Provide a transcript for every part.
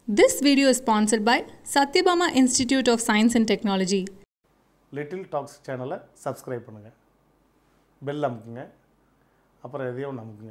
This video is sponsored by Satyabama Institute of Science and Technology. Little talks சேனலை subscribe பண்ணுங்கள் bell அமுக்குங்க அப்புறம் எதையோ ஒன்று அமுக்குங்க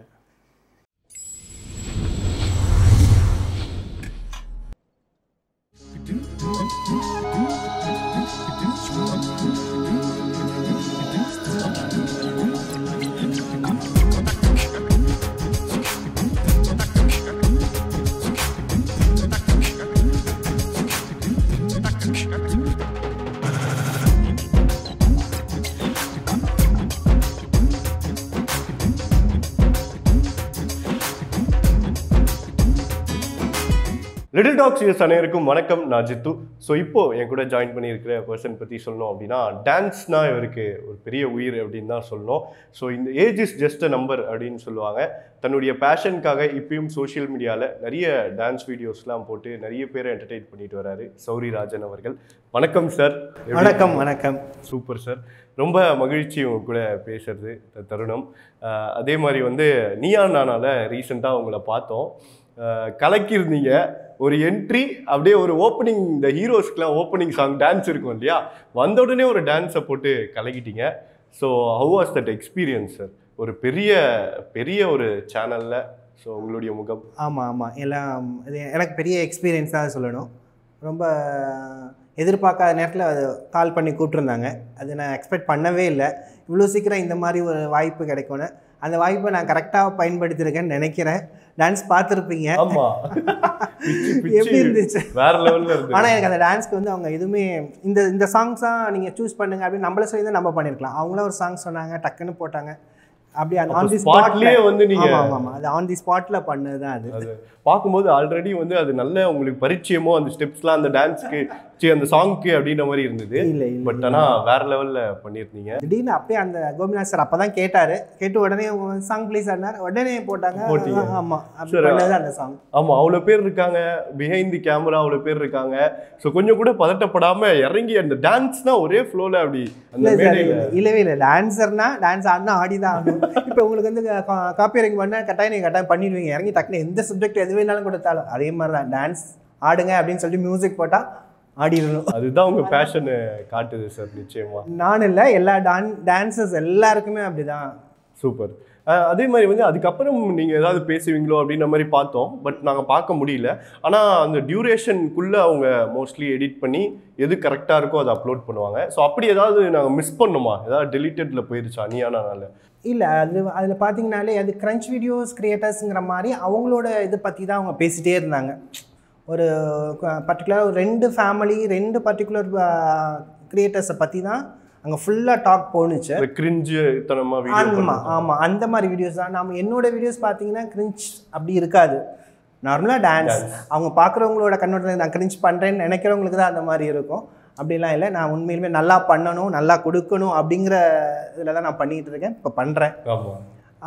லிட்டில் டாக்ஸ் யூஸ் அனைவருக்கும் வணக்கம் நான் ஜித்து ஸோ இப்போ என் கூட ஜாயின் பண்ணியிருக்கிற பர்சன் பற்றி சொல்லணும் அப்படின்னா டான்ஸ்னா இவருக்கு ஒரு பெரிய உயிர் அப்படின்னு தான் சொல்லணும் ஸோ இந்த age is just a number அப்படின்னு சொல்லுவாங்க தன்னுடைய பேஷனுக்காக இப்பயும் சோஷியல் மீடியாவில் நிறைய டான்ஸ் வீடியோஸ்லாம் போட்டு நிறைய பேரை என்டர்டெயின் பண்ணிட்டு வராரு சௌரி ராஜன் அவர்கள் வணக்கம் சார் வணக்கம் வணக்கம் சூப்பர் சார் ரொம்ப மகிழ்ச்சி உங்க கூட பேசுறது இந்த தருணம் அஹ் அதே மாதிரி வந்து நீயா நானால ரீசெண்டாக உங்களை பார்த்தோம் அஹ் கலக்கியிருந்தீங்க ஒரு என்ட்ரி அப்படியே ஒரு ஓப்பனிங் இந்த ஹீரோஸ்க்குலாம் ஓப்பனிங் சாங் டான்ஸ் இருக்கும் இல்லையா வந்த உடனே ஒரு டான்ஸை போட்டு கலக்கிட்டீங்க so how was that experience sir ஒரு பெரிய பெரிய ஒரு சேனலில் ஸோ உங்களுடைய முகம் ஆமாம் ஆமாம் எல்லாம் இது எனக்கு பெரிய எக்ஸ்பீரியன்ஸ் தான் சொல்லணும் ரொம்ப எதிர்பார்க்காத நேரத்தில் அது கால் பண்ணி கூப்பிட்ருந்தாங்க அது நான் எக்ஸ்பெக்ட் பண்ணவே இல்லை இவ்வளோ சீக்கிரம் இந்த மாதிரி ஒரு வாய்ப்பு கிடைக்கும்னு அந்த வாய்ப்பை நான் கரெக்டாக பயன்படுத்தியிருக்கேன்னு நினைக்கிறேன் டான்ஸ் பார்த்துருப்பீங்க ஆமா பிச்சு, பிச்சு, எப்படி இருந்துச்சு? வேற லெவல்ல இருந்து ஆனால் எனக்கு அந்த டான்ஸ்க்கு வந்து அவங்க எதுவுமே இந்த இந்த சாங்ஸாக நீங்கள் சூஸ் பண்ணுங்க அப்படின்னு நம்மள சொல்லி தான் நம்ம பண்ணியிருக்கலாம் அவங்களும் ஒரு சாங் சொன்னாங்க டக்குன்னு போட்டாங்க அப்படி அந்த ஆன் தி ஸ்பாட்லயே வந்து நீங்க ஆமாம் ஆமாம் அது ஆன் தி ஸ்பாட்டில் பண்ணது தான் அது அது பார்க்கும்போது ஆல்ரெடி வந்து அது நல்ல உங்களுக்கு பரிச்சயமோ அந்த ஸ்டெப்ஸ்லாம் அந்த டான்ஸ்க்கு சி அந்த சாங்க்கு அப்படின்ற மாதிரி இருந்தது இல்லை இல்லை பட் ஆனா வேற லெவல்ல பண்ணியிருந்தீங்க திடீர்னு அப்படியே அந்த கோபிநாத் சார் அப்போ தான் கேட்டார் கேட்டு உடனே சாங் ப்ளீஸ் ஆனார் உடனே போட்டாங்க போட்டீங்க. ஆமாம் அப்படி சரி. பண்ணது அந்த சாங் ஆமா அவ்வளோ பேர் இருக்காங்க பிஹைண்ட் தி கேமரா அவ்வளோ பேர் இருக்காங்க ஸோ கொஞ்சம் கூட பதட்டப்படாம இறங்கி அந்த டான்ஸ்னா ஒரே ஃப்ளோல அப்படி அந்த இல்லை சார் மேடையில இல்லவே இல்லை டான்ஸர்னா டான்ஸ் ஆடினா ஆடி தான் ஆகணும் இப்போ உங்களுக்கு வந்து காப்பி இறங்கி பண்ணால் கட்டாயம் நீங்கள் கட்டாயம் பண்ணிடுவீங்க இறங்கி டக்குனு எந்த சப்ஜெக்ட் எது வேணாலும் கொடுத்தாலும் அதே மாதிரி தான் டான்ஸ் ஆடுங்க அப்படின்னு சொல்லி மியூசிக் போட்டால் ஆடிடணும் அதுதான் உங்க பேஷனை காட்டுது சார் நிச்சயமா நான் இல்லை எல்லா டான் டான்சர்ஸ் எல்லாருக்குமே அப்படிதான் சூப்பர் அதே மாதிரி வந்து அதுக்கப்புறம் நீங்கள் ஏதாவது பேசுவீங்களோ அப்படின்ற மாதிரி பார்த்தோம் பட் நாங்கள் பார்க்க முடியல ஆனால் அந்த டியூரேஷனுக்குள்ளே அவங்க மோஸ்ட்லி எடிட் பண்ணி எது கரெக்டாக இருக்கோ அதை அப்லோட் பண்ணுவாங்க ஸோ அப்படி ஏதாவது நாங்கள் மிஸ் பண்ணோமா ஏதாவது டெலிட்டட்ல போயிருச்சா நீயானால இல்லை அது அதில் பார்த்தீங்கனாலே அது க்ரன்ச் வீடியோஸ் கிரியேட்டர்ஸுங்கிற மாதிரி அவங்களோட இதை பற்றி தான் அவங்க பேசிகிட்டே இருந்தாங்க ஒரு பர்டிகுலராக ஒரு ரெண்டு ஃபேமிலி ரெண்டு பர்டிகுலர் கிரியேட்டர்ஸை பற்றி தான் அங்கே ஃபுல்லாக டாக் போணுச்சு இந்த கிரிஞ்சு தனமா வீடியோ ஆமாம் ஆமாம் அந்த மாதிரி வீடியோஸ் தான் நம்ம என்னோட வீடியோஸ் பார்த்தீங்கன்னா கிரிஞ்ச் அப்படி இருக்காது நார்மலாக டான்ஸ் அவங்க பார்க்குறவங்களோட கண்ணோட்டத்தில் நான் கிரிஞ்ச் பண்ணுறேன்னு நினைக்கிறவங்களுக்கு தான் அந்த மாதிரி இருக்கும் அப்படிலாம் இல்லை நான் உண்மையிலுமே நல்லா பண்ணணும் நல்லா கொடுக்கணும் அப்படிங்கிற இதில் தான் நான் பண்ணிகிட்டு இருக்கேன் இப்போ பண்ணுறேன் ஆமாம்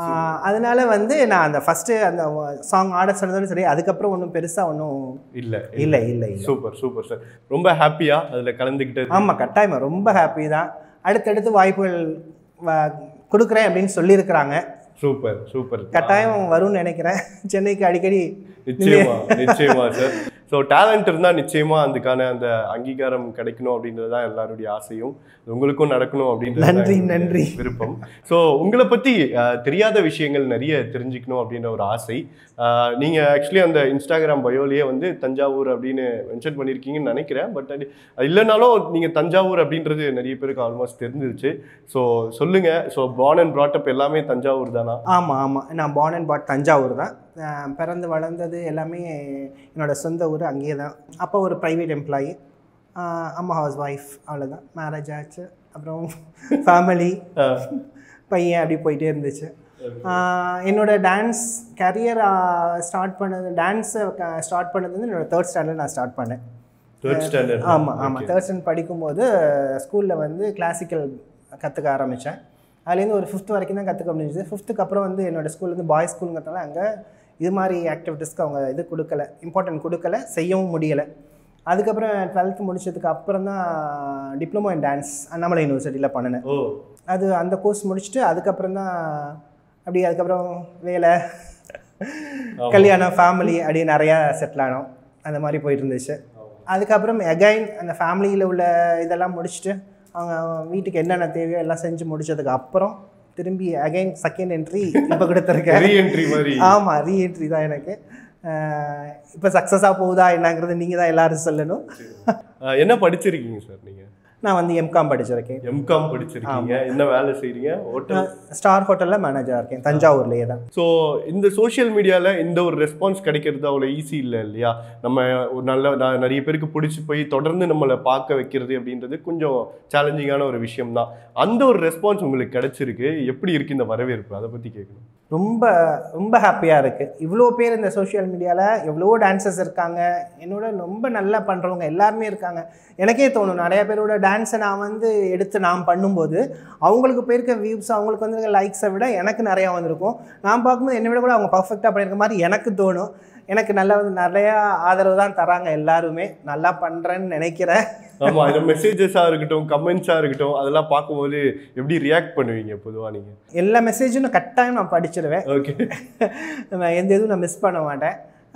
அதனால வந்து நான் அந்த ஃபஸ்ட்டு அந்த சாங் ஆட சொன்னதோடு சரி அதுக்கப்புறம் ஒன்றும் பெருசாக ஒன்றும் இல்லை இல்லை இல்லை இல்லை சூப்பர் சூப்பர் சார் ரொம்ப ஹாப்பியா அதில் கலந்துக்கிட்டது ஆமாம் கட்டாயமாக ரொம்ப ஹாப்பி தான் அடுத்தடுத்து வாய்ப்புகள் வ- கொடுக்குறேன் அப்படின்னு சொல்லியிருக்கிறாங்க சூப்பர் சூப்பர் கட்டாயம் வரும்னு நினைக்கிறேன் சென்னைக்கு அடிக்கடி நிச்சயமா நிச்சயமா சார் ஸோ டேலண்ட் இருந்தால் நிச்சயமா அதுக்கான அந்த அங்கீகாரம் கிடைக்கணும் அப்படின்றது தான் எல்லாருடைய ஆசையும் அது உங்களுக்கும் நடக்கணும் அப்படின்றது தான் நன்றி, என்னுடைய நன்றி. விருப்பம் ஸோ உங்களை பற்றி தெரியாத விஷயங்கள் நிறைய தெரிஞ்சுக்கணும் அப்படின்ற ஒரு ஆசை அஹ், நீங்க ஆக்சுவலி அந்த இன்ஸ்டாகிராம் பயோலயே வந்து தஞ்சாவூர் அப்படின்னு மென்ஷன் பண்ணியிருக்கீங்கன்னு நினைக்கிறேன் பட் அது அது இல்லைனாலும் நீங்க தஞ்சாவூர் அப்படின்றது நிறைய பேருக்கு ஆல்மோஸ்ட் தெரிஞ்சிருச்சு ஸோ சொல்லுங்க ஸோ பார்ன் அண்ட் ப்ராட்டப் எல்லாமே தஞ்சாவூர் தானா ஆமாம் ஆமாம் நான் பார்ன் அண்ட் பாட் தஞ்சாவூர் தான் அஹ் பிறந்து வளர்ந்தது எல்லாமே என்னோட சொந்த ஊர் அங்கேயே தான் அப்போ ஒரு ப்ரைவேட் எம்ப்ளாயி அம்மா ஹவுஸ் ஒய்ஃப் அவ்வளோதான் மேரேஜ் ஆச்சு அப்புறம் ஃபேமிலி பையன் அப்படி போயிட்டே இருந்துச்சு ஆஹ் என்னோட டான்ஸ் கரியர் ஸ்டார்ட் பண்ணது டான்ஸை ஸ்டார்ட் பண்ணது வந்து என்னோட தேர்ட் ஸ்டாண்டர்ட் நான் ஸ்டார்ட் பண்ணேன் தேர்ட் ஸ்டாண்டர்ட் ஆமாம் ஆமாம் தேர்ட் ஸ்டாண்டர்ட் படிக்கும்போது ஸ்கூலில் வந்து கிளாசிக்கல் கற்றுக்க ஆரம்பித்தேன் அதுலேருந்து ஒரு ஃபிஃப்த் வரைக்கும் தான் கற்றுக்க முடிஞ்சுது ஃபிஃப்த்துக்கு அப்புறம் வந்து என்னோடய ஸ்கூல் வந்து பாய்ஸ் ஸ்கூலுங்கிறதால அங்கே இது மாதிரி ஆக்டிவிட்டீஸ்க்கு அவங்க இது கொடுக்கல இம்பார்ட்டன்ட் கொடுக்கல செய்யவும் முடியலை அதுக்கப்புறம் டுவெல்த்து முடிச்சதுக்கு அப்புறம் தான் டிப்ளமோ இன் டான்ஸ் அண்ணாமலை யூனிவர்சிட்டியில் பண்ணினேன் ஓ அது அந்த கோர்ஸ் முடிச்சுட்டு அதுக்கப்புறம் தான் அப்படி அதுக்கப்புறம் வேலை கல்யாணம் ஃபேமிலி அப்படி நிறையா செட்டில் ஆனோம் அந்த மாதிரி போயிட்டு இருந்துச்சு அதுக்கப்புறம் எகைன் அந்த ஃபேமிலியில் உள்ள இதெல்லாம் முடிச்சுட்டு அவங்க வீட்டுக்கு என்னென்ன தேவையோ எல்லாம் செஞ்சு முடிச்சதுக்கு அப்புறம் திரும்பி அகைன் செகண்ட் என்ட்ரி இப்போ கொடுத்துருக்கேன் ரீஎன்ட்ரி மாதிரி ஆமாம் ரீஎன்ட்ரி தான் எனக்கு இப்போ சக்ஸஸாக போகுதா என்னங்கிறது நீங்கள் தான் எல்லாரும் சொல்லணும் அஹ் என்ன படிச்சிருக்கீங்க சார் நீங்க நான் வந்து எம்காம் படிச்சிருக்கேன் எம்காம் படிச்சிருக்கீங்க என்ன வேலை செய்றீங்க ஹோட்டல் ஸ்டார் ஹோட்டலில் மேனேஜராக இருக்கேன் தஞ்சாவூர்லேயே தான் ஸோ இந்த சோஷியல் மீடியாவில் இந்த ஒரு ரெஸ்பான்ஸ் கிடைக்கிறது அவ்வளோ ஈஸி இல்லை இல்லையா நம்ம ஒரு நல்ல ந- நிறைய பேருக்கு பிடிச்சி போய் தொடர்ந்து நம்மளை பார்க்க வைக்கிறது அப்படின்றது கொஞ்சம் சேலஞ்சிங்கான ஒரு விஷயம் தான் அந்த ஒரு ரெஸ்பான்ஸ் உங்களுக்கு கிடைச்சிருக்கு எப்படி இருக்கு இந்த வரவேற்பு அதை பற்றி கேட்கணும் ரொம்ப ரொம்ப ஹாப்பியாக இருக்குது இவ்வளோ பேர் இந்த சோஷியல் மீடியாவில் எவ்வளோ டான்சர்ஸ் இருக்காங்க என்னோட ரொம்ப நல்லா பண்ணுறவங்க எல்லாருமே இருக்காங்க எனக்கே தோணும் நிறைய பேரோட டான்ஸை நான் வந்து எடுத்து நான் பண்ணும்போது அவங்களுக்கு போயிருக்க வியூஸ் அவங்களுக்கு வந்து லைக்ஸை விட எனக்கு நிறையா வந்திருக்கும் நான் பார்க்கும்போது என்னை விட கூட அவங்க பர்ஃபெக்டாக பண்ணியிருக்க மாதிரி எனக்கு தோணும் எனக்கு நல்லா வந்து நிறையா ஆதரவு தான் தராங்க எல்லாருமே நல்லா பண்ணுறேன்னு நினைக்கிறேன் ஆமா இந்த மெசேஜஸாக இருக்கட்டும் கமெண்ட்ஸாக இருக்கட்டும் அதெல்லாம் பார்க்கும்போது எப்படி ரியாக்ட் பண்ணுவீங்க பொதுவாக நீங்கள் எல்லா மெசேஜும் நான் கட்டாயம் நான் படிச்சிடுவேன் ஓகே நான் எந்த இதுவும் நான் மிஸ் பண்ண மாட்டேன்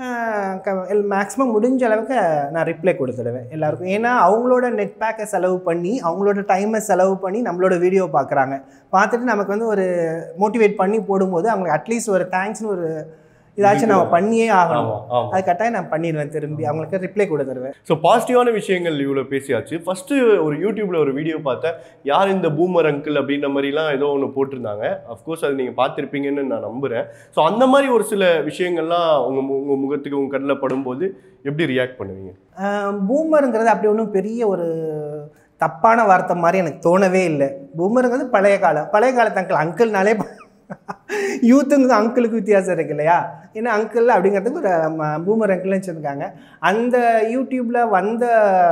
மேக்ஸிமம் முடிஞ்ச அளவுக்கு நான் ரிப்ளை கொடுத்துடுவேன் எல்லாருக்கும் ஏன்னா அவங்களோட நெட் பேக்கை செலவு பண்ணி அவங்களோட டைமை செலவு பண்ணி நம்மளோட வீடியோ பார்க்குறாங்க பார்த்துட்டு நமக்கு வந்து ஒரு மோட்டிவேட் பண்ணி போடும்போது அவங்களுக்கு அட்லீஸ்ட் ஒரு தேங்க்ஸ்னு ஒரு இதாச்சும் நம்ம பண்ணியே ஆகணும் ஆமாம் ஆமாம் அது கட்டாயம் நான் பண்ணிடுவேன் திரும்பி அவங்களுக்கு ரிப்ளை கொடுத்துருவேன் ஸோ பாசிட்டிவான விஷயங்கள் இவ்வளோ பேசியாச்சு ஃபர்ஸ்ட் ஒரு யூடியூப்ல ஒரு வீடியோ பார்த்தேன் யார் இந்த பூமர் அங்கிள் அப்படின்ற மாதிரிலாம் ஏதோ ஒன்று போட்டிருந்தாங்க அஃப்கோர்ஸ் அது நீங்கள் பார்த்துருப்பீங்கன்னு நான் நம்புகிறேன் ஸோ அந்த மாதிரி ஒரு சில விஷயங்கள்லாம் உங்கள் உங்கள் முகத்துக்கு உங்கள் கண்ணில் படும்போது எப்படி ரியாக்ட் பண்ணுவீங்க பூமருங்கிறது அப்படி ஒன்றும் பெரிய ஒரு தப்பான வார்த்தை மாதிரி எனக்கு தோணவே இல்லை பூமருங்கிறது பழைய காலம் பழைய காலத்து அங்கிள் அங்கிள்னாலே யூத்துங்க அங்கிளுக்கு வித்தியாசம் இருக்கு இல்லையா ஏன்னா அங்கிள் அப்படிங்கிறதுக்கு ஒரு பூமர் அங்கிள்னு வச்சுருக்காங்க அந்த யூடியூப்பில் வந்த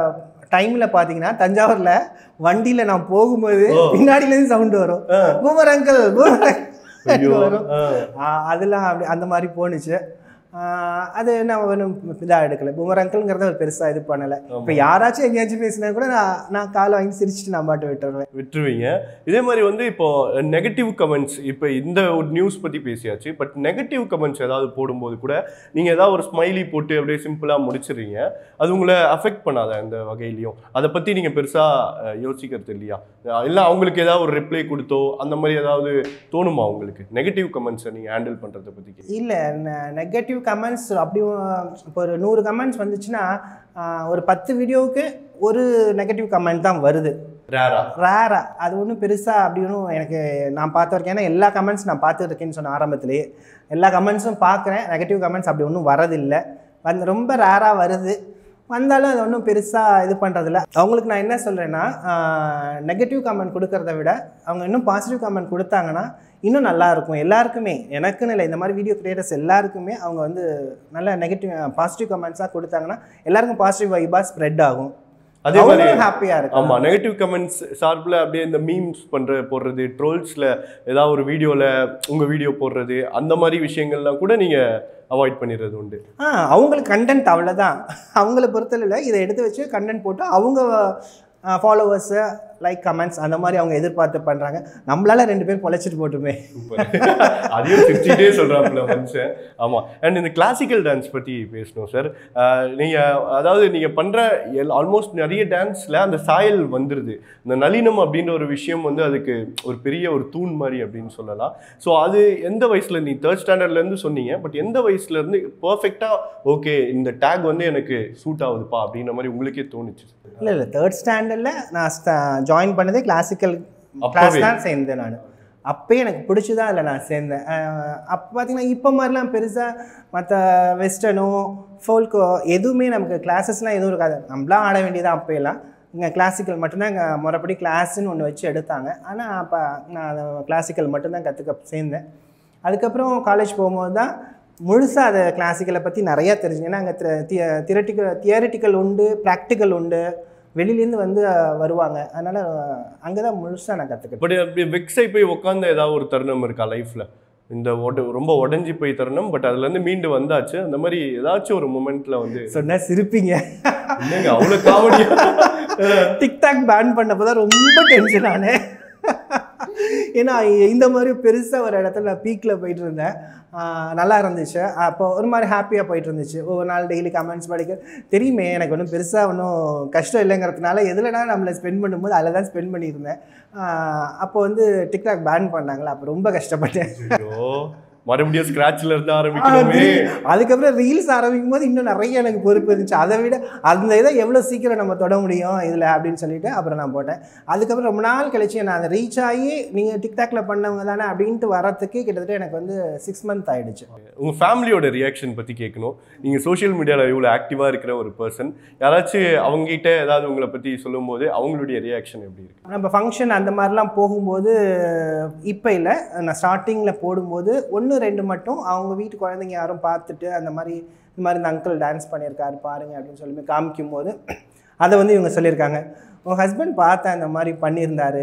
டைமில் பார்த்தீங்கன்னா தஞ்சாவூரில் வண்டியில் நான் போகும்போது பின்னாடிலேருந்து சவுண்டு வரும் பூமர் அங்கிள் பூமர் ஐயோ வரும் ஆ. ஆ, அதெல்லாம் அப்படி அந்த மாதிரி போணுச்சு ஆ, அது நான் ஒன்றும் இதாக எடுக்கல பூமர் அங்கிள்ங்கிறத ஒரு பெருசாக இது பண்ணலை இப்போ யாராச்சும் எங்கேயாச்சும் பேசினா கூட நான் நான் காலை வாங்கி சிரிச்சிட்டு நான் பாட்டு விட்டுருவேன் விட்டுருவீங்க இதே மாதிரி வந்து இப்போ நெகட்டிவ் கமெண்ட்ஸ் இப்போ இந்த ஒரு நியூஸ் பற்றி பேசியாச்சு பட் நெகட்டிவ் கமெண்ட்ஸ் ஏதாவது போடும்போது கூட நீங்கள் ஏதாவது ஒரு ஸ்மைலி போட்டு அப்படியே சிம்பிளாக முடிச்சிடுறீங்க அது உங்களை அஃபெக்ட் பண்ணாத இந்த வகையிலையும் அதை பற்றி நீங்கள் பெருசாக யோசிக்கிறது இல்லையா இல்லை அவங்களுக்கு ஏதாவது ஒரு ரிப்ளை கொடுத்தோ அந்த மாதிரி ஏதாவது தோணுமா உங்களுக்கு நெகட்டிவ் கமெண்ட்ஸை நீங்கள் ஹேண்டில் பண்ணுறதை பற்றி கேட்க இல்லை நெகட்டிவ் கமெண்ட்ஸ் அப்படி இப்போ ஒரு நூறு கமெண்ட்ஸ் வந்துச்சுன்னா ஆ, ஒரு பத்து வீடியோவுக்கு ஒரு நெகட்டிவ் கமெண்ட் தான் வருது ரேரா ரேரா அது ஒன்றும் பெருசாக அப்படி ஒன்றும் எனக்கு நான் பார்த்து இருக்கேன் ஏன்னா எல்லா கமெண்ட்ஸ் நான் பார்த்துருக்கேன்னு சொன்ன ஆரம்பத்திலேயே எல்லா கமெண்ட்ஸும் பார்க்குறேன் நெகட்டிவ் கமெண்ட்ஸ் அப்படி ஒன்றும் வரதில்லை வந்து ரொம்ப ரேராக வருது வந்தாலும் அது ஒன்றும் பெருசாக இது பண்ணுறதில்ல அவங்களுக்கு நான் என்ன சொல்கிறேன்னா நெகட்டிவ் கமெண்ட் கொடுக்கறத விட அவங்க இன்னும் பாசிட்டிவ் கமெண்ட் கொடுத்தாங்கன்னா இன்னும் நல்லா இருக்கும் எல்லாருக்குமே எனக்குன்னு இல்லை இந்த மாதிரி வீடியோ கிரியேட்டர்ஸ் எல்லாருக்குமே அவங்க வந்து நல்ல நெகட்டிவ் பாசிட்டிவ் கமெண்ட்ஸாக கொடுத்தாங்கன்னா எல்லாருக்கும் பாசிட்டிவ் வைபாக ஸ்ப்ரெட் ஆகும் அதே மாதிரி ஹாப்பியாக இருக்கும் ஆமா நெகட்டிவ் கமெண்ட்ஸ் சார்பில் அப்படியே இந்த மீம்ஸ் பண்ற போடுறது ட்ரோல்ஸ்ல ஏதாவது ஒரு வீடியோல உங்க வீடியோ போடுறது அந்த மாதிரி விஷயங்கள்லாம் கூட நீங்க அவாய்ட் பண்ணிடுறது உண்டு ஆ அவங்களுக்கு கண்டென்ட் அவ்வளோதான் அவங்கள பொறுத்தளவில் இதை எடுத்து வச்சு கண்டென்ட் போட்டு அவங்க ஃபாலோவர்ஸு லைக் கமெண்ட்ஸ் அந்த மாதிரி அவங்க எதிர்பார்த்து பண்ணுறாங்க நம்மளால ரெண்டு பேர் பொழைச்சிட்டு போட்டுமே அதையும் சிரிச்சுட்டே சொல்றாப்புல மனுஷன் ஆமா அண்ட் இந்த கிளாசிக்கல் டான்ஸ் பத்தி பேசணும் சார் நீங்க அதாவது நீங்க பண்ற ஆல்மோஸ்ட் நிறைய டான்ஸ்ல அந்த சாயல் வந்துருது இந்த நளினம் அப்படின்ற ஒரு விஷயம் வந்து அதுக்கு ஒரு பெரிய ஒரு தூண் மாதிரி அப்படின்னு சொல்லலாம் ஸோ அது எந்த வயசுல நீ தேர்ட் ஸ்டாண்டர்ட்ல இருந்து சொன்னீங்க பட் எந்த வயசுல இருந்து பர்ஃபெக்டா ஓகே இந்த டேக் வந்து எனக்கு சூட் ஆகுதுப்பா அப்படின்ற மாதிரி உங்களுக்கே தோணுச்சு இல்லை இல்லை தேர்ட் ஸ்டாண்டர்டில் நான் ஜாயின் பண்ணதே கிளாசிக்கல் அப்பவே. கிளாஸ் தான் சேர்ந்தேன் நான் அப்பயே எனக்கு பிடிச்சி தான் அதில் நான் சேர்ந்தேன் அப்போ பார்த்தீங்கன்னா இப்போ மாதிரிலாம் பெருசாக மற்ற வெஸ்டர்னோ ஃபோல்கோ எதுவுமே நமக்கு கிளாஸஸ்லாம் எதுவும் இருக்காது நம்மளாம் ஆட வேண்டியதான் அப்போயெல்லாம் இங்கே கிளாசிக்கல் மட்டும்தான் இங்கே முறைப்படி கிளாஸ்ன்னு ஒன்று வச்சு எடுத்தாங்க ஆனால் அப்போ நான் அதை கிளாசிக்கல் மட்டும்தான் கற்றுக்க சேர்ந்தேன் அதுக்கப்புறம் காலேஜ் போகும்போது தான் முழுசாக அதை கிளாசிக்கலை பற்றி நிறையா தெரிஞ்சுங்க ஏன்னா அங்கே தியரட்டிக்கல் தியரிட்டிக்கல் உண்டு ப்ராக்டிக்கல் உண்டு வெளியிலேருந்து வந்து அஹ், வருவாங்க அதனால் அங்கே தான் முழுசாக நான் கற்றுக்கிட்டேன் பட் அப்படி வெக்ஸை போய் உட்காந்த ஏதாவது ஒரு தருணம் இருக்கா லைஃப்ல இந்த ஒட ரொம்ப உடஞ்சி போய் தருணம் பட் அதுல இருந்து மீண்டு வந்தாச்சு அந்த மாதிரி ஏதாச்சும் ஒரு மூமெண்ட்ல வந்து சொன்னால் சிரிப்பீங்க என்னங்க அவ்வளவு காமெடியா டிக்டாக் பேன் பண்ணப்போ தான் ரொம்ப டென்ஷன் ஆனேன் ஏன்னா இந்த மாதிரி பெருசாக ஒரு இடத்துல நான் பீக்கில் போயிட்டு இருந்தேன் ஆஹ் நல்லா இருந்துச்சு அப்போ ஒரு மாதிரி ஹாப்பியாக போயிட்டு இருந்துச்சு ஒவ்வொரு நாள் டெய்லி கமெண்ட்ஸ் படிக்க தெரியுமே எனக்கு ஒன்றும் பெருசாக ஒன்றும் கஷ்டம் இல்லைங்கிறதுனால எதுலனா நம்மளை ஸ்பெண்ட் பண்ணும்போது அதில் தான் ஸ்பெண்ட் பண்ணியிருந்தேன் ஆஹ் அப்போ வந்து டிக்டாக் பேன் பண்ணாங்களா அப்போ ரொம்ப கஷ்டப்பட்டேன் ஐயோ மறுபடியும் ஸ்கிராட்ச்ல இருந்து ஆரம்பிக்கணுமே அதுக்கப்புறம் ரீல்ஸ் ஆரம்பிக்கும் போது இன்னும் நிறைய எனக்கு பொறுப்பு இருந்துச்சு அதை விட அந்த இதை எவ்வளோ சீக்கிரம் நம்ம தொட முடியும் இதில் அப்படின்னு சொல்லிட்டு அப்புறம் நான் போட்டேன் அதுக்கப்புறம் ரொம்ப நாள் கழிச்சு நான் அதை ரீச் ஆகி நீங்கள் டிக்டாக்ல பண்ணவங்க தானே அப்படின்ட்டு வரத்துக்கு கிட்டத்தட்ட எனக்கு வந்து சிக்ஸ் மந்த் ஆயிடுச்சு உங்க ஃபேமிலியோட ரியாக்ஷன் பத்தி கேட்கணும் நீங்க சோஷியல் மீடியால இவ்வளவு ஆக்டிவா இருக்கிற ஒரு பர்சன் யாராச்சும் அவங்க கிட்ட ஏதாவது உங்களை பத்தி சொல்லும்போது அவங்களுடைய ரியாக்ஷன் எப்படி இருக்கு நம்ம ஃபங்க்ஷன் அந்த மாதிரிலாம் போகும்போது இப்போ இல்லை நான் ஸ்டார்டிங்கில் போடும்போது ஒன்று ரெண்டு மட்டும் அவங்க வீட்டு குழந்தைங்க யாரும் பார்த்துட்டு அந்த மாதிரி இந்த மாதிரி இந்த அங்கிள் டான்ஸ் பண்ணியிருக்காரு பாருங்க அப்படின்னு சொல்லி காமிக்கும் போது அதை வந்து இவங்க சொல்லியிருக்காங்க உங்கள் ஹஸ்பண்ட் பார்த்தேன் இந்த மாதிரி பண்ணியிருந்தாரு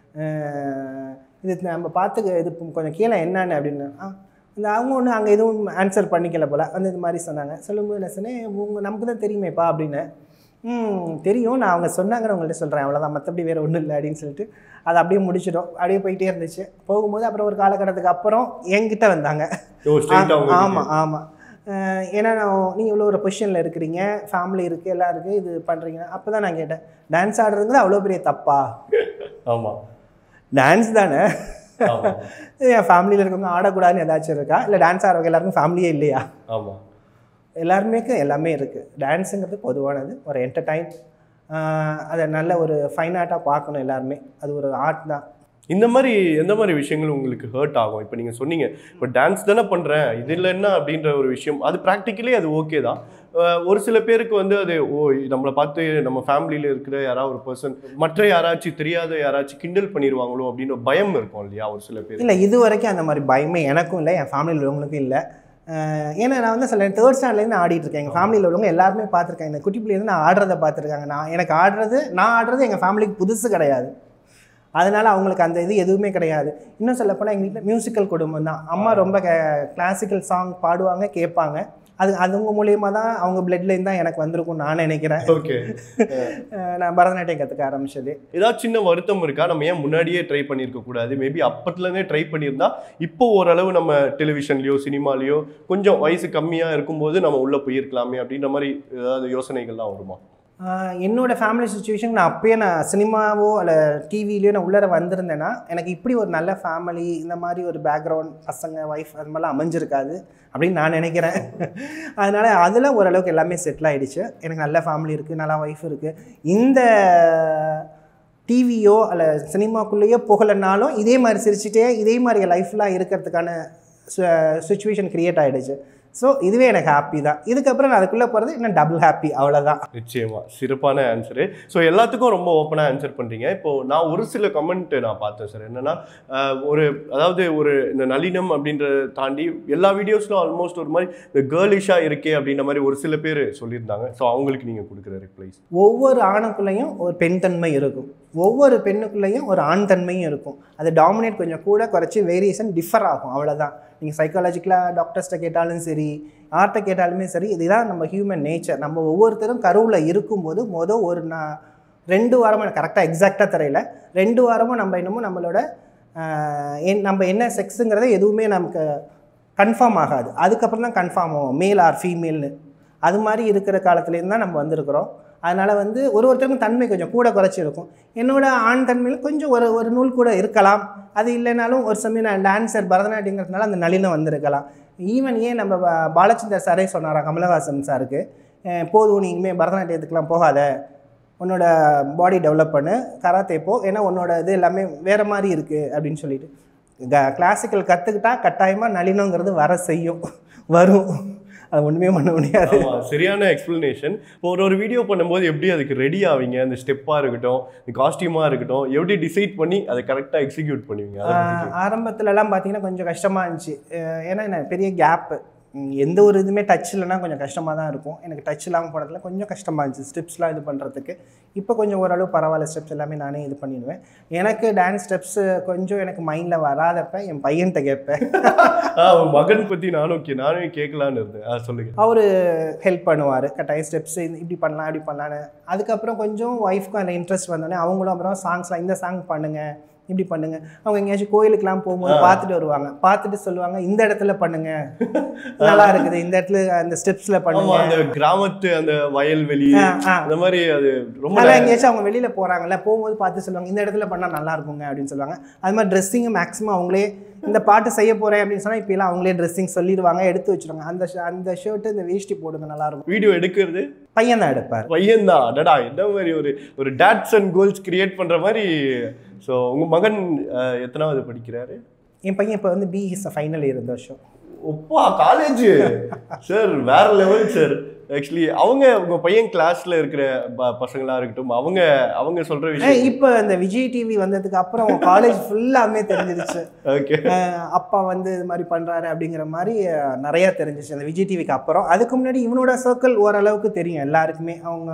அஹ் இது நம்ம பார்த்து இது கொஞ்சம் கீழே என்னன்னு அப்படின்னு ஆ இந்த அவங்க ஒன்று அங்கே எதுவும் ஆன்சர் பண்ணிக்கல போல் வந்து இது மாதிரி சொன்னாங்க சொல்லும்போது நான் சொன்னேன் உங்க நமக்கு தான் தெரியுமேப்பா அப்படின்னு ம் தெரியும் நான் அவங்க சொன்னாங்கன்னு உங்கள்கிட்ட சொல்கிறேன் அவ்வளோதான் மற்றபடி வேறு ஒன்றும் இல்லை அப்படின்னு சொல்லிட்டு அதை அப்படியே முடிச்சிட்டோம் அப்படியே போயிட்டே இருந்துச்சு போகும்போது அப்புறம் ஒரு காலகட்டத்துக்கு அப்புறம் என்கிட்ட வந்தாங்க ஓ ஸ்ட்ரெயிட்டா அவங்க ஆமாம் ஆமாம் ஏன்னா நான் நீங்கள் இவ்வளோ ஒரு பொசிஷனில் இருக்கிறீங்க ஃபேமிலி இருக்குது எல்லாம் இருக்குது இது பண்ணுறீங்க அப்போ தான் நான் கேட்டேன் டான்ஸ் ஆடுறதுங்கிறது அவ்வளோ பெரிய தப்பா ஆமா டான்ஸ் தானே ஆமா என் ஃபேமிலியில் இருக்கவங்க ஆடக்கூடாதுன்னு ஏதாச்சும் இருக்கா இல்லை டான்ஸ் ஆடுறவங்க எல்லாருக்கும் ஃபேமிலியே இல்லையா ஆமா எல்லாருமேக்கு எல்லாமே இருக்குது டான்ஸுங்கிறது பொதுவானது ஒரு என்டர்டைன் அதை நல்ல ஒரு ஃபைன் ஆர்ட்டாக பார்க்கணும் எல்லாருமே அது ஒரு ஆர்ட் தான் இந்த மாதிரி எந்த மாதிரி விஷயங்கள் உங்களுக்கு ஹர்ட் ஆகும் இப்போ நீங்கள் சொன்னீங்க இப்போ டான்ஸ் தானே பண்ணுறேன் இது இல்லை என்ன அப்படின்ற ஒரு விஷயம் அது ப்ராக்டிக்கலி அது ஓகே தான் அஹ் ஒரு சில பேருக்கு வந்து அது ஓ நம்மளை பார்த்து நம்ம ஃபேமிலியில் இருக்கிற யாராவது ஒரு பர்சன் மற்ற யாராச்சும் தெரியாத யாராச்சும் கிண்டல் பண்ணிடுவாங்களோ அப்படின்னு ஒரு பயம் இருக்கும் இல்லையா ஒரு சில பேர் இல்லை இது வரைக்கும் அந்த மாதிரி பயமே எனக்கும் இல்லை என் ஃபேமிலியில் உள்ளவங்களுக்கும் இல்லை அஹ் ஏன்னா நான் வந்து சொல்ல தேர்ட் ஸ்டாண்டர்ட்லேருந்து ஆடிட்டு இருக்கேன் எங்கள் ஃபேமிலியில் உள்ளவங்க எல்லாருமே பார்த்துருக்காங்க இந்த குட்டி பிள்ளைலேருந்து நான் ஆடுறதை பார்த்துருக்காங்க நான் எனக்கு ஆடுறது நான் ஆடுறது எங்கள் ஃபேமிலிக்கு புதுசு கிடையாது அதனால் அவங்களுக்கு அந்த இது எதுவுமே கிடையாது இன்னும் சொல்லப்போனால் எங்கள் வீட்டில் மியூசிக்கல் குடும்பம் தான் அம்மா ரொம்ப கிளாசிக்கல் சாங் பாடுவாங்க கேட்பாங்க அது அதுங்க மூலியமாக தான் அவங்க பிளட்லேருந்து தான் எனக்கு வந்திருக்கும் நான் நினைக்கிறேன் ஓகே அஹ் நான் பரதநாட்டியம் கற்றுக்க ஆரம்பிச்சது ஏதாவது சின்ன வருத்தம் இருக்கா நம்ம ஏன் முன்னாடியே ட்ரை பண்ணியிருக்க கூடாது மேபி அப்பத்துலேருந்தே ட்ரை பண்ணியிருந்தா இப்போ ஓரளவு நம்ம டெலிவிஷன்லையோ சினிமாலேயோ கொஞ்சம் வயசு கம்மியாக இருக்கும்போது நம்ம உள்ளே போயிருக்கலாமே அப்படின்ற மாதிரி ஏதாவது யோசனைகள்லாம் வருமா ஆஹ் என்னோட ஃபேமிலி சுச்சுவேஷன் நான் அப்பயே நான் சினிமாவோ இல்லை டிவிலையோ நான் உள்ளர வந்திருந்தேன்னா எனக்கு இப்படி ஒரு நல்ல ஃபேமிலி இந்த மாதிரி ஒரு பேக்ரவுண்ட் பசங்க ஒய்ஃப் அது மாதிரிலாம் அமைஞ்சிருக்காது அப்படின்னு நான் நினைக்கிறேன் அதனால் அதில் ஓரளவுக்கு எல்லாமே செட்டில் ஆயிடுச்சு எனக்கு நல்ல ஃபேமிலி இருக்குது நல்ல ஒய்ஃப் இருக்குது இந்த டிவியோ அல்ல சினிமாக்குள்ளேயோ புகழனாலும் இதே மாதிரி சிரிச்சிட்டே இதே மாதிரி லைஃப்லாம் இருக்கிறதுக்கான சுச்சுவேஷன் க்ரியேட் ஆகிடுச்சு ஸோ இதுவே எனக்கு ஹாப்பி தான் இதுக்கப்புறம் நான் அதுக்குள்ளே போகிறது இன்னும் டபுள் ஹாப்பி அவ்வளோதான் நிச்சயமா சிறப்பான ஆன்சரு ஸோ எல்லாத்துக்கும் ரொம்ப ஓப்பனாக ஆன்சர் பண்ணுறீங்க இப்போ நான் ஒரு சில கமெண்ட் நான் பார்த்தேன் சார் என்னன்னா ஆஹ், ஒரு அதாவது ஒரு இந்த நளினம் அப்படின்றத தாண்டி எல்லா வீடியோஸ்லும் ஆல்மோஸ்ட் ஒரு மாதிரி இந்த கேர்லிஷாக இருக்கே அப்படின்ற மாதிரி ஒரு சில பேர் சொல்லியிருந்தாங்க ஸோ அவங்களுக்கு நீங்கள் கொடுக்குற ரிப்ளைஸ் ஒவ்வொரு ஆணுக்குள்ளேயும் ஒரு பெண் தன்மை இருக்கும் ஒவ்வொரு பெண்ணுக்குள்ளேயும் ஒரு ஆண் தன்மையும் இருக்கும் அது டாமினேட் கொஞ்சம் கூட குறைச்சி வேரியேஷன் டிஃபர் ஆகும் அவ்வளோதான் நீங்கள் சைக்காலஜிக்கலாக டாக்டர்ஸ்ட்ட கேட்டாலும் சரி யார்கிட்ட கேட்டாலுமே சரி இதுதான் நம்ம ஹியூமன் நேச்சர் நம்ம ஒவ்வொருத்தரும் கருவில் இருக்கும்போது மொதல் ஒரு நான் ரெண்டு வாரமாக எனக்கு கரெக்டாக எக்ஸாக்டாக தெரியல ரெண்டு வாரமும் நம்ம இன்னமும் நம்மளோட ஆஹ், என் நம்ம என்ன செக்ஸுங்கிறத எதுவுமே நமக்கு கன்ஃபார்ம் ஆகாது அதுக்கப்புறம் தான் கன்ஃபார்ம் ஆகும் மேல் ஆர் ஃபீமேல்னு அது மாதிரி இருக்கிற காலத்துலேருந்து தான் நம்ம வந்திருக்கிறோம் அதனால் வந்து ஒரு ஒருத்தருக்கும் தன்மை கொஞ்சம் கூட குறைச்சி இருக்கும் என்னோட ஆண் தன்மையில் கொஞ்சம் ஒரு ஒரு நூல் கூட இருக்கலாம் அது இல்லைனாலும் ஒரு சமயம் நான் டான்ஸர் பரதநாட்டியங்கிறதுனால அந்த நளினம் வந்திருக்கலாம் ஈவன் ஏன் நம்ம பா- பாலச்சந்தர் சாரே சொன்னாரா கமலஹாசன் சாருக்கு அஹ் போதும் நீ இனிமேல் பரதநாட்டியத்துக்குலாம் போகாத உன்னோட பாடி டெவலப் பண்ணு கராத்தே போ ஏன்னா உன்னோட இது எல்லாமே வேறு மாதிரி இருக்குது அப்படின்னு சொல்லிட்டு கிளாசிக்கல் கற்றுக்கிட்டா கட்டாயமாக நளினங்கிறது வர செய்யும் வரும் அது ஒன்றுமே பண்ண முடியாது ஆமா, சரியான எக்ஸ்பிளனேஷன் இப்போ ஒரு ஒரு வீடியோ பண்ணும்போது எப்படி அதுக்கு ரெடி ஆவீங்க அந்த ஸ்டெப்பாக இருக்கட்டும் இந்த காஸ்டியூமாக இருக்கட்டும் எப்படி டிசைட் பண்ணி அதை கரெக்டாக எக்ஸிக்யூட் பண்ணுவீங்க அதை பத்தி ஆஹ் ஆரம்பத்துலலாம் பார்த்தீங்கன்னா கொஞ்சம் கஷ்டமாக இருந்துச்சு அஹ் ஏன்னா என்ன பெரிய கேப்பு எந்த ஒரு இதுவுமே டச் இல்லைனா கொஞ்சம் கஷ்டமாக தான் இருக்கும் எனக்கு டச் இல்லாமல் போனதுல கொஞ்சம் கஷ்டமாக இருந்துச்சு ஸ்டெப்ஸ்லாம் இது பண்ணுறதுக்கு இப்போ கொஞ்சம் ஓரளவு பரவாயில்ல ஸ்டெப்ஸ் எல்லாமே நானே இது பண்ணிடுவேன் எனக்கு டான்ஸ் ஸ்டெப்ஸு கொஞ்சம் எனக்கு மைண்டில் வராதப்ப என் பையன்கிட்ட கேட்பேன் ஆ, உன் மகன் பற்றி நானும் கே- நானும் கேட்கலான்னு இருந்தேன் ஆ சொல்லுங்க அவர் ஹெல்ப் பண்ணுவார் கட்டாய ஸ்டெப்ஸ் இப்படி பண்ணலாம் இப்படி பண்ணலான்னு அதுக்கப்புறம் கொஞ்சம் ஒய்ஃப்க்கும் அந்த இன்ட்ரெஸ்ட் வந்தோடனே அவங்களும் அப்புறம் சாங்ஸ்லாம் இந்த சாங் பண்ணுங்க இப்படி பண்ணுங்க அவங்க எங்கேயாச்சும் கோயிலுக்கெல்லாம் போகும்போது பார்த்துட்டு வருவாங்க பார்த்துட்டு சொல்லுவாங்க இந்த இடத்துல பண்ணுங்க நல்லா இருக்குது இந்த இடத்துல அந்த ஸ்டெப்ஸ்ல ஆமா பண்ணுங்க அந்த கிராமத்து அந்த வயல்வெளி ஆ, ஆ. அந்த மாதிரி அது ரொம்ப நல்லா எங்கேயாச்சும் அவங்க வெளியில போறாங்கல்ல போகும்போது பார்த்து சொல்லுவாங்க இந்த இடத்துல பண்ணா நல்லா இருக்குங்க அப்படின்னு சொல்லுவாங்க அது மாதிரி ட்ரெஸ்ஸிங்கும் மேக்ஸிமம் அவங்களே இந்த பாட்டு செய்ய போறேன் அப்படின்னு சொன்னா இப்போ எல்லாம் அவங்களே ட்ரெஸ்ஸிங் சொல்லிடுவாங்க எடுத்து வச்சிருவாங்க அந்த ஷ- அந்த ஷர்ட் இந்த வேஷ்டி போடுங்க நல்லா இருக்கும் வீடியோ எடுக்கிறது பையன் தான் எடுப்பார் பையன் தான் அடடா என்ன மாதிரி ஒரு ஒரு டேட்ஸ் அண்ட் கோல்ஸ் கிரியேட் பண்ற மாதிரி ஸோ உங்க மகன் அஹ், எத்தனாவது படிக்கிறாரு என் பையன் இப்போ வந்து பிஇஸ் ஃபைனல் இயர் இந்த வருஷம் ஒப்பா காலேஜ் சார் வேற லெவல் சார் ஆக்சுவலி அவங்க உங்க பையன் கிளாஸ்ல இருக்கிற ப- பசங்களா இருக்கட்டும் அவங்க அவங்க சொல்ற விஷயம் இப்போ இந்த விஜய் டிவி வந்ததுக்கு அப்புறம் காலேஜ் ஃபுல்லாமே தெரிஞ்சிருச்சு ஓகே அஹ் அப்பா வந்து இது மாதிரி பண்றாரு அப்படிங்கிற மாதிரி அஹ், நிறைய தெரிஞ்சிச்சு அந்த விஜய் டிவிக்கு அப்புறம் அதுக்கு முன்னாடி இவனோட சர்க்கிள் ஓரளவுக்கு தெரியும் எல்லாருக்குமே அவங்க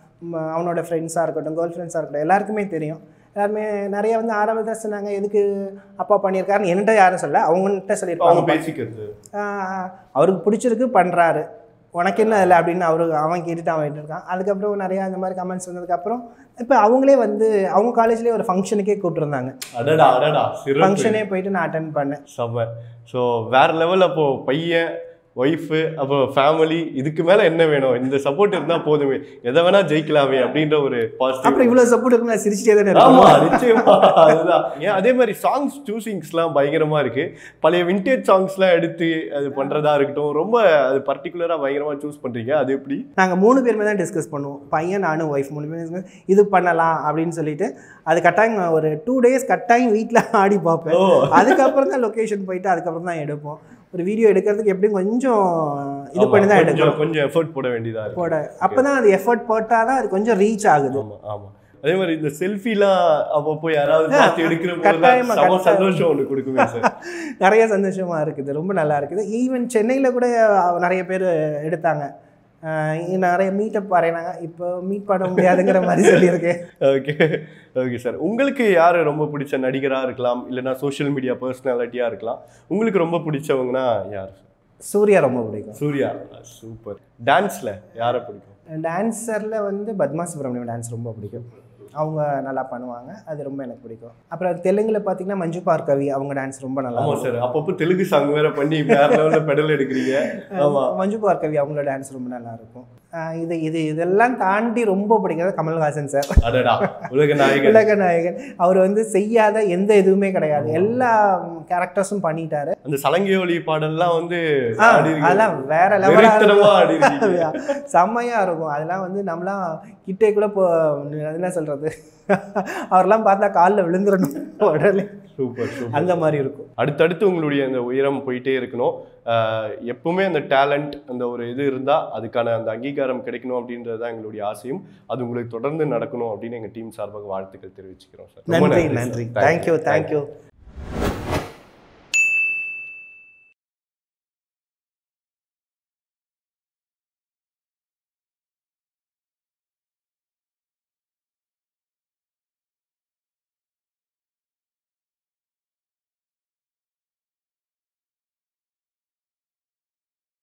ம, அவனோட ஃப்ரெண்ட்ஸாக இருக்கட்டும் கேர்ள் ஃப்ரெண்ட்ஸாக இருக்கட்டும் எல்லாருக்குமே தெரியும் எல்லாருமே நிறைய வந்து ஆரம்பத்தில் சொன்னாங்க எதுக்கு அப்பா பண்ணியிருக்காருன்னு என்கிட்ட யாரும் சொல்ல அவங்கள்ட்ட அவங்க சொல்லியிருப்பாங்க பேசிக்கிறது ஆஹ் அவருக்கு பிடிச்சிருக்கு பண்ணுறாரு உனக்கு என்ன இல்லை அப்படின்னு அவரு அவன் கேட்டுட்டு அவன் கேட்டு இருக்கான் அதுக்கப்புறம் நிறையா அந்த மாதிரி கமெண்ட்ஸ் வந்ததுக்கப்புறம் இப்போ அவங்களே வந்து அவங்க காலேஜ்லேயே ஒரு ஃபங்க்ஷனுக்கே கூப்பிட்டுருந்தாங்க அடடா அடடா சிறப்பு ஃபங்க்ஷனே போயிட்டு நான் அட்டன் பண்ணேன் செம்ம ஸோ வேற லெவல் அப்போ பையன் ஒய்ஃபு அப்போ ஃபேமிலி இதுக்கு மேல என்ன வேணும் இந்த சப்போர்ட் இருந்தா போதுமே எதை வேணா ஜெயிக்கலாமே அப்படின்ற ஒரு பாசிட்டிவ் அப்புறம் இவ்வளோ சப்போர்ட் இருக்கு நான் சிரிச்சிட்டே தானே ஆமா இருக்கணும் நிச்சயமா அதுதான் ஏன் அதே மாதிரி சாங்ஸ் சூசிங்ஸ்லாம் பயங்கரமா இருக்கு பழைய விண்டேஜ் சாங்ஸ்லாம் எடுத்து அது பண்றதா இருக்கட்டும் ரொம்ப அது பர்டிகுலரா பயங்கரமா சூஸ் பண்றீங்க அது எப்படி நாங்கள் மூணு பேருமே தான் டிஸ்கஸ் பண்ணுவோம் பையன் நானும் ஒய்ஃப் மூணு பேரும் discuss பண்ணி, இது பண்ணலாம் அப்படின்னு சொல்லிட்டு அது கட்டாயம் ஒரு டூ டேஸ் கட்டாயம் வீட்டில் ஆடி பார்ப்பேன் ஓ அதுக்கப்புறம் தான் லொக்கேஷன் போயிட்டு அதுக்கப்புறம் தான் எடுப்போம் ஒரு வீடியோ எடுக்கிறதுக்கு எப்படியும் கொஞ்சம் இது ஆமா, பண்ணி தான் கொஞ்சம் எடுக்கணும் கொஞ்சம் எஃபர்ட் போட வேண்டியதா இருக்கு போட அப்போ தான் அது எஃபர்ட் போட்டால் தான் அது கொஞ்சம் ரீச் ஆகுது ஆமா ஆமா அதே மாதிரி இந்த செல்ஃபிலாம் அப்பப்போ யாராவது ஆ, பார்த்து எடுக்கிற கட்டாயமா, போது செம கட்டாயமா. சந்தோஷம் ஒன்று கொடுக்குமே சார் நிறைய சந்தோஷமா இருக்குது ரொம்ப நல்லா இருக்குது ஈவன் சென்னையில் கூட அஹ், நிறைய பேர் எடுத்தாங்க அஹ், நிறைய மீட்டப் வரையினாங்க இப்போ மீட் பண்ண முடியாதுங்கிற மாதிரி சொல்லியிருக்கேன் ஓகே ஓகே சார் உங்களுக்கு யார் ரொம்ப பிடிச்ச நடிகராக இருக்கலாம் இல்லைன்னா சோஷியல் மீடியா பர்சனாலிட்டியாக இருக்கலாம் உங்களுக்கு ரொம்ப பிடிச்சவங்கன்னா யார் சூர்யா ரொம்ப பிடிக்கும் சூர்யா சூப்பர் டான்ஸில் யாரை பிடிக்கும் டான்ஸரில் வந்து பத்மா சுப்ரமணியம் டான்ஸ் ரொம்ப பிடிக்கும் அவங்க நல்லா பண்ணுவாங்க அது ரொம்ப எனக்கு பிடிக்கும் அப்புறம் தெலுங்குல பார்த்தீங்கன்னா மஞ்சு பார்கவி அவங்க டான்ஸ் ரொம்ப நல்லா ஆமாம் சார் அப்பப்போ தெலுங்கு சாங் வேற பண்ணி வேற லெவலில் பெடல் எடுக்கிறீங்க ஆமாம் மஞ்சு பார்கவி அவங்களோட டான்ஸ் ரொம்ப நல்லா இருக்கும் அஹ் இது இது இதெல்லாம் தாண்டி ரொம்ப பிடிக்கிறது கமல்ஹாசன் சார் அடடா உலக நாயகன் உலக நாயகன் அவர் வந்து செய்யாத எந்த எதுவுமே கிடையாது எல்லா கேரக்டர்ஸும் பண்ணிட்டாரு அந்த சலங்கியோலி பாடல்லாம் வந்து ஆ, ஆடி இருக்கீங்க. அதெல்லாம் வேற வெறித்தனமா ஆடி லெவலாக இருக்கீங்க. செம்மையா இருக்கும் அதெல்லாம் வந்து நம்மளாம் கிட்டே கூட போ என்ன சொல்றது அவரெல்லாம் பார்த்தா காலில் விழுந்துடணும் உடனே சூப்பர் சூப்பர் அந்த மாதிரி இருக்கும் அடுத்தடுத்து உங்களுடைய அந்த உயரம் போயிட்டே இருக்கணும் ஆஹ் எப்பவுமே அந்த டேலண்ட் அந்த ஒரு இது இருந்தால் அதுக்கான அந்த அங்கீகாரம் கிடைக்கணும் அப்படின்றது தான் எங்களுடைய ஆசையும் அது உங்களுக்கு தொடர்ந்து நடக்கணும் அப்படின்னு எங்கள் டீம் சார்பாக வாழ்த்துக்கள் தெரிவிச்சுக்கிறோம் சார் ரொம்ப நன்றி sir. நன்றி Thank you. Thank you Thank you. Thank you